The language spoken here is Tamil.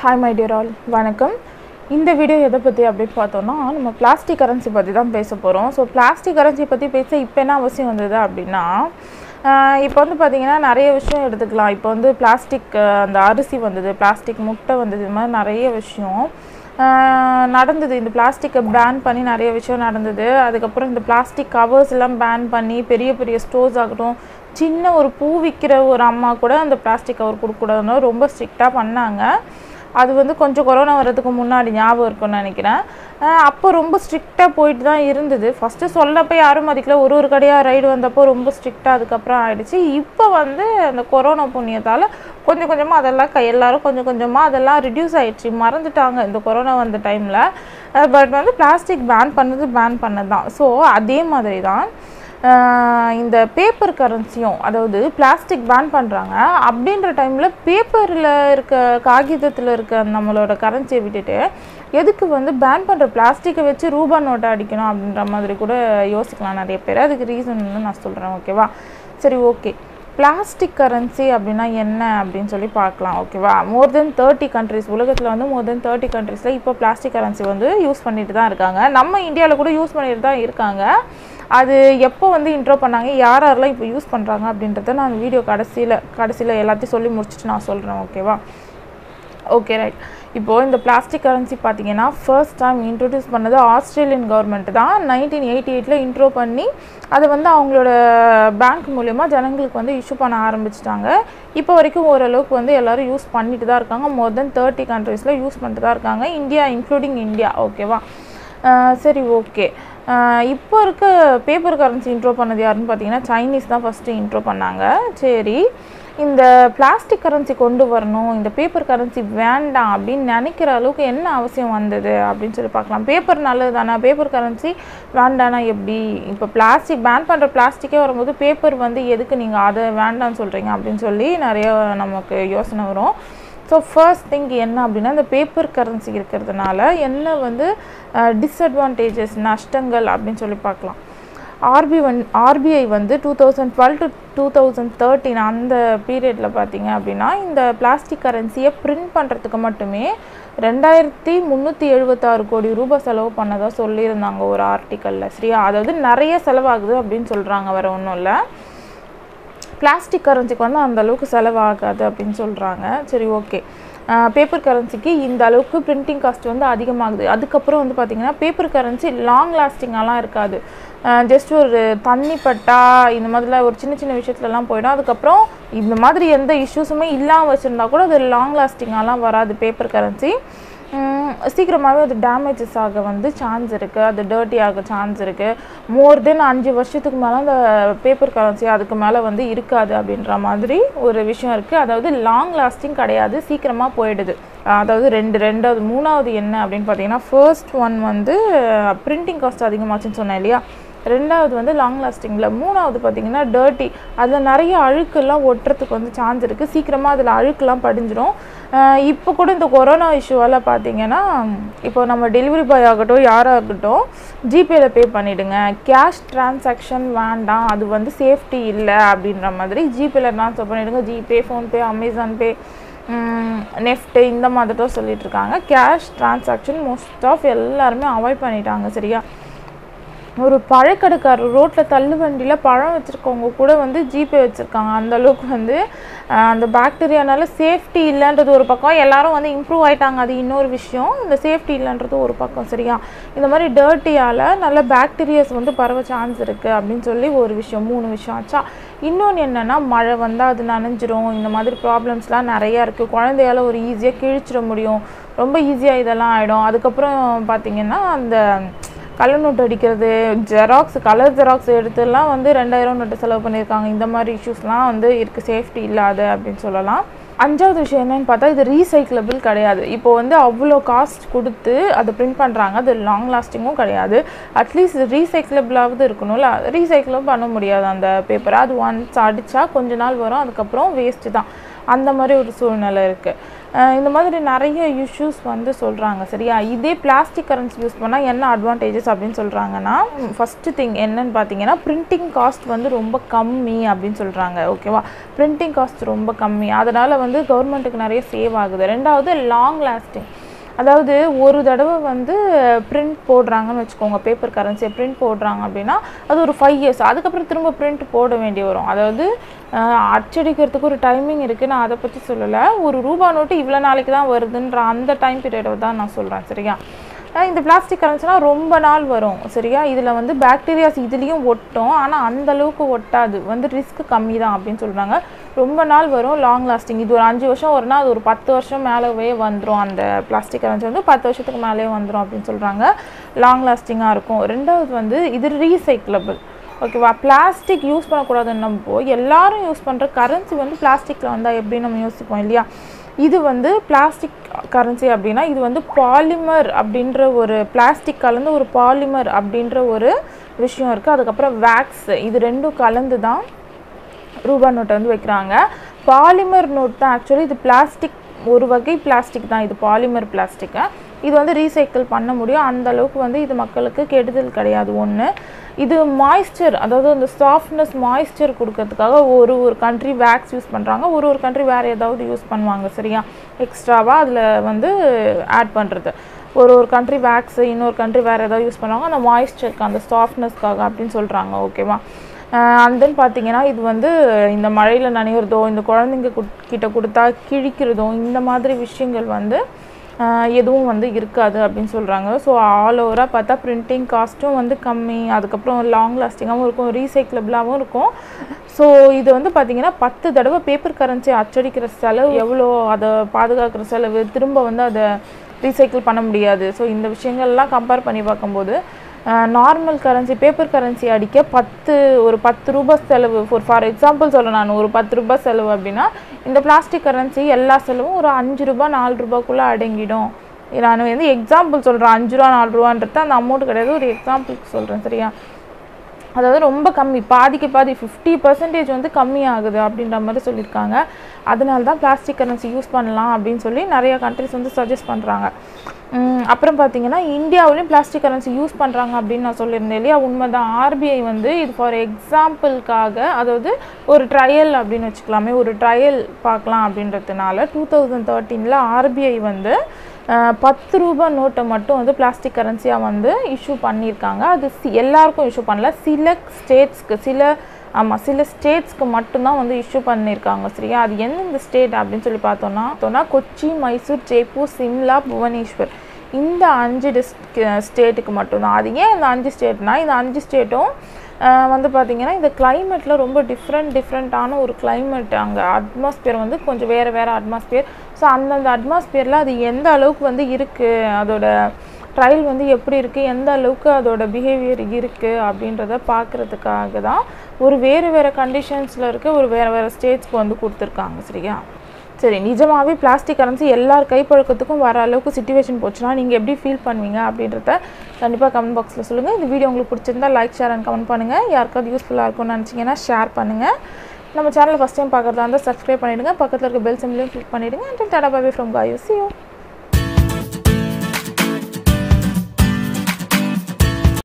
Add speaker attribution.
Speaker 1: ஹாய் மை டியர் ஆல் வணக்கம் இந்த வீடியோ எதை பற்றி அப்படின்னு பார்த்தோம்னா நம்ம பிளாஸ்டிக் கரன்சி பற்றி தான் பேச போகிறோம் ஸோ பிளாஸ்டிக் கரன்சி பற்றி பேச இப்போ என்ன அவசியம் வந்தது அப்படின்னா ஆஹ் இப்போ வந்து பார்த்திங்கன்னா நிறைய விஷயம் எடுத்துக்கலாம் இப்போ வந்து பிளாஸ்டிக் அந்த அரிசி வந்தது பிளாஸ்டிக் முட்டை வந்தது இது மாதிரி நிறைய விஷயம் ஆஹ் நடந்தது இந்த பிளாஸ்டிக்கை பேன் பண்ணி நிறைய விஷயம் நடந்தது அதுக்கப்புறம் இந்த பிளாஸ்டிக் கவர்ஸ் எல்லாம் பேன் பண்ணி பெரிய பெரிய ஸ்டோர்ஸ் ஆகட்டும் சின்ன ஒரு பூ விற்கிற ஒரு அம்மா கூட அந்த பிளாஸ்டிக் கவர் கொடுக்கக்கூடாதுன்னு ரொம்ப ஸ்ட்ரிக்டாக பண்ணாங்க அது வந்து கொஞ்சம் கொரோனா வர்றதுக்கு முன்னாடி ஞாபகம் இருக்கும்னு நினைக்கிறேன் அஹ் அப்போ ரொம்ப ஸ்ட்ரிக்டாக போயிட்டு தான் இருந்தது ஃபஸ்ட்டு சொல்லப்போ யாரும் மதிக்கல ஒரு ஒரு கடையாக ரைடு வந்தப்போ ரொம்ப ஸ்ட்ரிக்டாக அதுக்கப்புறம் ஆயிடுச்சு இப்போ வந்து அந்த கொரோனா புண்ணியத்தால் கொஞ்சம் கொஞ்சமாக அதெல்லாம் க எல்லாரும் கொஞ்சம் கொஞ்சமாக அதெல்லாம் ரிடியூஸ் ஆயிடுச்சு மறந்துட்டாங்க இந்த கொரோனா வந்த டைமில் பட் வந்து பிளாஸ்டிக் பேன் பண்ணது பேன் பண்ணது தான் ஸோ அதே மாதிரி தான் ஆஹ் இந்த பேப்பர் கரன்சியும் அதாவது பிளாஸ்டிக் பேன் பண்ணுறாங்க அப்படின்ற டைமில் பேப்பரில் இருக்க காகிதத்தில் இருக்க நம்மளோட கரன்சியை விட்டுட்டு எதுக்கு வந்து பேன் பண்ணுற பிளாஸ்டிக்கை வச்சு ரூபா நோட்டை அடிக்கணும் அப்படின்ற மாதிரி கூட யோசிக்கலாம் நிறைய பேர் அதுக்கு ரீசன் நான் சொல்கிறேன் ஓகேவா சரி ஓகே பிளாஸ்டிக் கரன்சி அப்படின்னா என்ன அப்படின்னு சொல்லி பார்க்கலாம் ஓகேவா மோர் தென் தேர்ட்டி கண்ட்ரிஸ் உலகத்தில் வந்து மோர் தென் தேர்ட்டி கண்ட்ரீஸில் இப்போ பிளாஸ்டிக் கரன்சி வந்து யூஸ் பண்ணிட்டு தான் இருக்காங்க நம்ம இந்தியாவில் கூட யூஸ் பண்ணிட்டு தான் இருக்காங்க அது எப்போ வந்து இன்ட்ரோ பண்ணாங்க யார் யாரெல்லாம் இப்போ யூஸ் பண்ணுறாங்க அப்படின்றத நான் வீடியோ கடைசியில் கடைசியில் எல்லாத்தையும் சொல்லி முடிச்சுட்டு நான் சொல்கிறேன் ஓகேவா ஓகே ரைட் இப்போது இந்த பிளாஸ்டிக் கரன்சி பார்த்தீங்கன்னா ஃபர்ஸ்ட் டைம் இன்ட்ரடியூஸ் பண்ணது ஆஸ்திரேலியன் கவர்மெண்ட் தான் நைன்டீன் எயிட்டி எயிட்டில் இன்ட்ரோ பண்ணி அதை வந்து அவங்களோட பேங்க் மூலயமா ஜனங்களுக்கு வந்து இஷ்யூ பண்ண ஆரம்பிச்சிட்டாங்க இப்போ வரைக்கும் ஓரளவுக்கு வந்து எல்லோரும் யூஸ் பண்ணிட்டு தான் இருக்காங்க மோர் தென் தேர்ட்டி கண்ட்ரீஸில் யூஸ் பண்ணிட்டு தான் இருக்காங்க இந்தியா இன்க்ளூடிங் இந்தியா ஓகேவா சரி ஓகே இப்போ இருக்க பேப்பர் கரன்சி இன்ட்ரோ பண்ணது யாருன்னு பார்த்தீங்கன்னா சைனீஸ் தான் ஃபஸ்ட்டு இன்ட்ரோ பண்ணாங்க சரி இந்த பிளாஸ்டிக் கரன்சி கொண்டு வரணும் இந்த பேப்பர் கரன்சி வேண்டாம் அப்படின்னு நினைக்கிற அளவுக்கு என்ன அவசியம் வந்தது அப்படின்னு சொல்லி பார்க்கலாம் பேப்பர் நல்லது தானே பேப்பர் கரன்சி வேண்டானா எப்படி இப்போ பிளாஸ்டிக் பேன் பண்ணுற பிளாஸ்டிக்கே வரும்போது பேப்பர் வந்து எதுக்கு நீங்கள் அதை வேண்டாம்னு சொல்கிறீங்க அப்படின்னு சொல்லி நிறைய நமக்கு யோசனை வரும் ஸோ ஃபர்ஸ்ட் திங் என்ன அப்படின்னா இந்த பேப்பர் கரன்சி இருக்கிறதுனால என்ன வந்து டிஸ்அட்வான்டேஜஸ் நஷ்டங்கள் அப்படின்னு சொல்லி பார்க்கலாம் ஆர்பி வந் ஆர்பிஐ வந்து two thousand twelve to two thousand thirteen அந்த பீரியடில் பார்த்தீங்க அப்படின்னா இந்த பிளாஸ்டிக் கரன்சியை பிரிண்ட் பண்ணுறதுக்கு மட்டுமே ரெண்டாயிரத்தி முந்நூற்றி எழுபத்தாறு கோடி ரூபாய் செலவு பண்ணதாக சொல்லியிருந்தாங்க ஒரு ஆர்டிக்கலில் சரியா அதாவது நிறைய செலவாகுது அப்படின்னு சொல்கிறாங்க வேறு ஒன்றும் இல்லை பிளாஸ்டிக் கரன்சிக்கு வந்து அந்த அளவுக்கு செலவாகாது அப்படின்னு சொல்கிறாங்க சரி ஓகே பேப்பர் கரன்சிக்கு இந்த அளவுக்கு பிரிண்டிங் காஸ்ட் வந்து அதிகமாகுது அதுக்கப்புறம் வந்து பார்த்திங்கன்னா பேப்பர் கரன்சி லாங் லாஸ்டிங்காலாம் இருக்காது ஜஸ்ட் ஒரு தண்ணி பட்டா இந்த மாதிரிலாம் ஒரு சின்ன சின்ன விஷயத்துலலாம் போயிடும் அதுக்கப்புறம் இந்த மாதிரி எந்த இஷ்யூஸுமே இல்லாமல் வச்சுருந்தா கூட அது லாங் லாஸ்டிங்காலாம் வராது பேப்பர் கரன்சி சீக்கிரமாகவே அது டேமேஜஸ் ஆக வந்து சான்ஸ் இருக்குது அது டர்ட்டி ஆக சான்ஸ் இருக்குது மோர் தென் அஞ்சு வருஷத்துக்கு மேலே அந்த பேப்பர் கரன்சி அதுக்கு மேலே வந்து இருக்காது அப்படின்ற மாதிரி ஒரு விஷயம் இருக்குது அதாவது லாங் லாஸ்டிங் கிடையாது சீக்கிரமாக போயிடுது அதாவது ரெண்டு ரெண்டாவது மூணாவது என்ன அப்படின்னு பார்த்தீங்கன்னா ஃபர்ஸ்ட் ஒன் வந்து பிரிண்டிங் காஸ்ட் அதிகமாச்சுன்னு சொன்னேன் இல்லையா ரெண்டாவது வந்து லாங் லாஸ்டிங்கில் மூணாவது பார்த்தீங்கன்னா டர்ட்டி அதில் நிறைய அழுக்கெல்லாம் ஒட்டுறதுக்கு வந்து சான்ஸ் இருக்குது சீக்கிரமாக அதில் அழுக்கெல்லாம் படிஞ்சிடும் இப்போ கூட இந்த கொரோனா இஷ்யூவால் பார்த்தீங்கன்னா இப்போ நம்ம டெலிவரி பாய் ஆகட்டும் யாராகட்டும் ஜிபேயில் பே பண்ணிவிடுங்க கேஷ் டிரான்சாக்ஷன் வேண்டாம் அது வந்து சேஃப்டி இல்லை அப்படின்ற மாதிரி ஜிபேயில் ட்ரான்ஸ்ஃபர் பண்ணிவிடுங்க GPay PhonePe Amazon Pay NEFT இந்த மாதிரி தான் சொல்லிட்டு இருக்காங்க கேஷ் டிரான்சாக்ஷன் மோஸ்ட் ஆஃப் எல்லாருமே அவாய்ட் பண்ணிட்டாங்க சரியா ஒரு பழக்கடைக்காரர் ரோட்டில் தள்ளு வண்டியில் பழம் வச்சுருக்கவங்க கூட வந்து ஜிபே வச்சுருக்காங்க அந்த அளவுக்கு வந்து அந்த பாக்டீரியானால சேஃப்டி இல்லைன்றது ஒரு பக்கம் எல்லாரும் வந்து இம்ப்ரூவ் ஆகிட்டாங்க அது இன்னொரு விஷயம் இந்த சேஃப்டி இல்லைன்றது ஒரு பக்கம் சரியா இந்த மாதிரி டர்ட்டியால் நல்ல பாக்டீரியாஸ் வந்து பரவ சான்ஸ் இருக்குது அப்படின்னு சொல்லி ஒரு விஷயம் மூணு விஷயம் ஆச்சா இன்னொன்று என்னென்னா மழை வந்தால் அது நனைஞ்சிரும் இந்த மாதிரி ப்ராப்ளம்ஸ்லாம் நிறையா இருக்குது குழந்தையால் ஒரு ஈஸியாக கிழிச்சிட முடியும் ரொம்ப ஈஸியாக இதெல்லாம் ஆகிடும் அதுக்கப்புறம் பார்த்திங்கன்னா அந்த கள்ள நோட்டு அடிக்கிறது ஜெராக்ஸ் கலர் ஜெராக்ஸ் எடுத்துலாம் வந்து ரெண்டாயிரம் நோட்டு செலவு பண்ணியிருக்காங்க இந்த மாதிரி இஷ்யூஸ்லாம் வந்து இருக்குது சேஃப்டி இல்லாத அப்படின்னு சொல்லலாம் அஞ்சாவது விஷயம் என்னன்னு பார்த்தா இது ரீசைக்கிளபிள் கிடையாது இப்போ வந்து அவ்வளோ காஸ்ட் கொடுத்து அதை பிரிண்ட் பண்ணுறாங்க அது லாங் லாஸ்டிங்கும் கிடையாது அட்லீஸ்ட் ரீசைக்கிளபிளாவது இருக்கணும்ல ரீசைக்கிளும் பண்ண முடியாது அந்த பேப்பரை அது ஒன்ஸ் அடித்தா கொஞ்ச நாள் வரும் அதுக்கப்புறம் வேஸ்ட்டு தான் அந்த மாதிரி ஒரு சூழ்நிலை இருக்குது இந்த மாதிரி நிறைய இஷ்யூஸ் வந்து சொல்கிறாங்க சரியா இதே பிளாஸ்டிக் கரன்சி யூஸ் பண்ணால் என்ன அட்வான்டேஜஸ் அப்படின்னு சொல்கிறாங்கன்னா ஃபஸ்ட்டு திங் என்னன்னு பார்த்தீங்கன்னா பிரிண்டிங் காஸ்ட் வந்து ரொம்ப கம்மி அப்படின்னு சொல்கிறாங்க ஓகேவா பிரிண்டிங் காஸ்ட் ரொம்ப கம்மி அதனால் வந்து கவர்மெண்ட்டுக்கு நிறைய சேவ் ஆகுது ரெண்டாவது லாங் லாஸ்டிங் அதாவது ஒரு தடவை வந்து பிரிண்ட் போடுறாங்கன்னு வச்சுக்கோங்க பேப்பர் கரன்சியை பிரிண்ட் போடுறாங்க அப்படின்னா அது ஒரு ஃபைவ் இயர்ஸ் அதுக்கப்புறம் திரும்ப பிரிண்ட் போட வேண்டி வரும் அதாவது அஹ், அச்சடிக்கிறதுக்கு ஒரு டைமிங் இருக்குது நான் அதை பற்றி சொல்லலை ஒரு ரூபா நோட்டு இவ்வளோ நாளைக்கு தான் வருதுன்ற அந்த டைம் பீரியடை தான் நான் சொல்கிறேன் சரியா அஹ் இந்த பிளாஸ்டிக் கரன்சிலாம் ரொம்ப நாள் வரும் சரியா இதில் வந்து பாக்டீரியாஸ் இதுலேயும் ஒட்டும் ஆனால் அந்த அளவுக்கு ஒட்டாது வந்து ரிஸ்க் கம்மி தான் அப்படின்னு சொல்கிறாங்க ரொம்ப நாள் வரும் லாங் லாஸ்டிங் இது ஒரு அஞ்சு வருஷம் வரும்னா அது ஒரு பத்து வருஷம் மேலவே வந்துடும் அந்த பிளாஸ்டிக் கரன்சி வந்து பத்து வருஷத்துக்கு மேலே வந்துடும் அப்படின்னு சொல்கிறாங்க லாங் லாஸ்டிங்காக இருக்கும் ரெண்டாவது வந்து இது ரீசைக்கிளபிள் ஓகேவா பிளாஸ்டிக் யூஸ் பண்ணக்கூடாதுன்னப்போ எல்லாரும் யூஸ் பண்ணுற கரன்சி வந்து பிளாஸ்டிக்கில் வந்தால் எப்படி நம்ம யோசிப்போம் இல்லையா இது வந்து பிளாஸ்டிக் கரன்சி அப்படின்னா இது வந்து பாலிமர் அப்படின்ற ஒரு பிளாஸ்டிக் கலந்து ஒரு பாலிமர் அப்படின்ற ஒரு விஷயம் இருக்குது அதுக்கப்புறம் வேக்ஸ் இது ரெண்டும் கலந்து தான் ரூபா நோட்டை வந்து வைக்கிறாங்க பாலிமர் நோட் தான் ஆக்சுவலி இது பிளாஸ்டிக் ஒரு வகை பிளாஸ்டிக் தான் இது பாலிமர் பிளாஸ்டிக்கு இது வந்து ரீசைக்கிள் பண்ண முடியும் அந்த அளவுக்கு வந்து இது மக்களுக்கு கெடுதல் கிடையாது ஒன்று இது மாய்ஸ்சர் அதாவது அந்த சாஃப்ட்னஸ் மாய்ஸ்சர் கொடுக்கறதுக்காக ஒரு ஒரு கண்ட்ரி வேக்ஸ் யூஸ் பண்ணுறாங்க ஒரு ஒரு கண்ட்ரி வேறு ஏதாவது யூஸ் பண்ணுவாங்க சரியா எக்ஸ்ட்ராவாக அதில் வந்து ஆட் பண்ணுறது ஒரு ஒரு கண்ட்ரி வேக்ஸு இன்னொரு கண்ட்ரி வேறு ஏதாவது யூஸ் பண்ணுவாங்க அந்த மாய்ஸ்சருக்கு அந்த சாஃப்ட்னஸ்க்காக அப்படின்னு சொல்கிறாங்க ஓகேவா அண்ட் தென் பார்த்தீங்கன்னா இது வந்து இந்த மழையில் நனையிறதோ இந்த குழந்தைங்க குட்- கிட்ட கொடுத்தா கிழிக்கிறதோ இந்த மாதிரி விஷயங்கள் வந்து ஆஹ் எதுவும் வந்து இருக்காது அப்படின்னு சொல்கிறாங்க ஸோ ஆல் ஓவராக பார்த்தா பிரிண்டிங் காஸ்ட்டும் வந்து கம்மி அதுக்கப்புறம் லாங் லாஸ்டிங்காகவும் இருக்கும் ரீசைக்கிளபிளாகவும் இருக்கும் ஸோ இது வந்து பார்த்தீங்கன்னா பத்து தடவை பேப்பர் கரன்சி அச்சடிக்கிற செலவு எவ்வளோ அதை பாதுகாக்கிற செலவு திரும்ப வந்து அதை ரீசைக்கிள் பண்ண முடியாது ஸோ இந்த விஷயங்கள்லாம் கம்பேர் பண்ணி பார்க்கும்போது நார்மல் கரன்சி பேப்பர் கரன்சி அடிக்க பத்து ஒரு பத்து ரூபாய் செலவு ஃபார் ஃபார் எக்ஸாம்பிள் சொல்ல நான் ஒரு பத்து ரூபாய் செலவு அப்படின்னா இந்த பிளாஸ்டிக் கரன்சி எல்லா செலவும் ஒரு அஞ்சு ரூபாய் நாலு ரூபாய்க்குள்ளே அடங்கிடும் நான் வந்து எக்ஸாம்பிள் சொல்கிறேன் அஞ்சு ரூபா நாலு ரூபான்றது அந்த அமௌண்ட் கிடையாது ஒரு எக்ஸாம்பிளுக்கு சொல்கிறேன் சரியா அதாவது ரொம்ப கம்மி பாதிக்கு பாதி ஃபிஃப்டி பர்சன்டேஜ் வந்து கம்மி ஆகுது அப்படின்ற மாதிரி சொல்லியிருக்காங்க அதனால தான் பிளாஸ்டிக் கரன்சி யூஸ் பண்ணலாம் அப்படின்னு சொல்லி நிறைய கண்ட்ரிஸ் வந்து சஜஸ்ட் பண்ணுறாங்க அப்புறம் பார்த்தீங்கன்னா இந்தியாவிலையும் பிளாஸ்டிக் கரன்சி யூஸ் பண்ணுறாங்க அப்படின்னு நான் சொல்லியிருந்தேன் இல்லையா உண்மைதான் ஆர்பிஐ வந்து இது ஃபார் எக்ஸாம்பிளுக்காக அதாவது ஒரு ட்ரையல் அப்படின்னு வச்சுக்கலாமே ஒரு ட்ரையல் பார்க்கலாம் அப்படின்றதுனால டூ தௌசண்ட் தேர்ட்டீனில் ஆர்பிஐ வந்து அஹ், பத்து ரூபாய் நோட்டை மட்டும் வந்து பிளாஸ்டிக் கரன்சியாக வந்து இஷ்யூ பண்ணியிருக்காங்க அது சி எல்லாருக்கும் இஷ்யூ பண்ணல சில ஸ்டேட்ஸ்க்கு சில ஆமாம் சில ஸ்டேட்ஸ்க்கு மட்டும்தான் வந்து இஷ்யூ பண்ணியிருக்காங்க சரியா அது எந்தெந்த ஸ்டேட் அப்படின்னு சொல்லி பார்த்தோன்னா பார்த்தோன்னா கொச்சி மைசூர் ஜெய்ப்பூர் சிம்லா புவனேஸ்வர் இந்த அஞ்சு டிஸ்ட் ஸ்டேட்டுக்கு மட்டும்தான் அது ஏன் இந்த அஞ்சு ஸ்டேட்னா இந்த அஞ்சு ஸ்டேட்டும் வந்து பார்த்திங்கன்னா இந்த கிளைமேட்டில் ரொம்ப டிஃப்ரெண்ட் டிஃப்ரெண்ட்டான ஒரு climate அங்கே அட்மாஸ்பியர் வந்து கொஞ்சம் வேறு வேறு அட்மாஸ்பியர் ஸோ அந்தந்த அட்மாஸ்பியரில் அது எந்த அளவுக்கு வந்து இருக்குது அதோட ட்ரையல் வந்து எப்படி இருக்குது எந்த அளவுக்கு அதோட பிஹேவியர் இருக்குது அப்படின்றத பார்க்குறதுக்காக தான் ஒரு வேறு வேறு கண்டிஷன்ஸில் இருக்க ஒரு வேறு வேறு ஸ்டேட்ஸ்க்கு வந்து கொடுத்துருக்காங்க சரியா சரி நிஜமாவே பிளாஸ்டிக் கரன்சி எல்லார் கைப்பழக்கத்துக்கும் வர அளவுக்கு சுச்சுவேஷன் போச்சுன்னா நீங்கள் எப்படி ஃபீல் பண்ணுவீங்க அப்படின்றத கண்டிப்பாக கமெண்ட் பாக்ஸில் சொல்லுங்கள் இந்த வீடியோ உங்களுக்கு பிடிச்சிருந்தா லைக் ஷேர் அண்ட் கமெண்ட் பண்ணுங்கள் யாருக்காவது யூஸ்ஃபுல்லாக இருக்கும்னு நினச்சிங்கன்னா ஷேர் பண்ணுங்கள் நம்ம சேனலை ஃபஸ்ட் டைம் பார்க்குறதா இருந்தால் சப்ஸ்கிரைப் பண்ணிவிடுங்க பக்கத்தில் இருக்க பெல் சிம்லையும் கிளிக் பண்ணிவிடுங்க அண்ட் டாடா பாபி ஃப்ரம் காயு சி யூ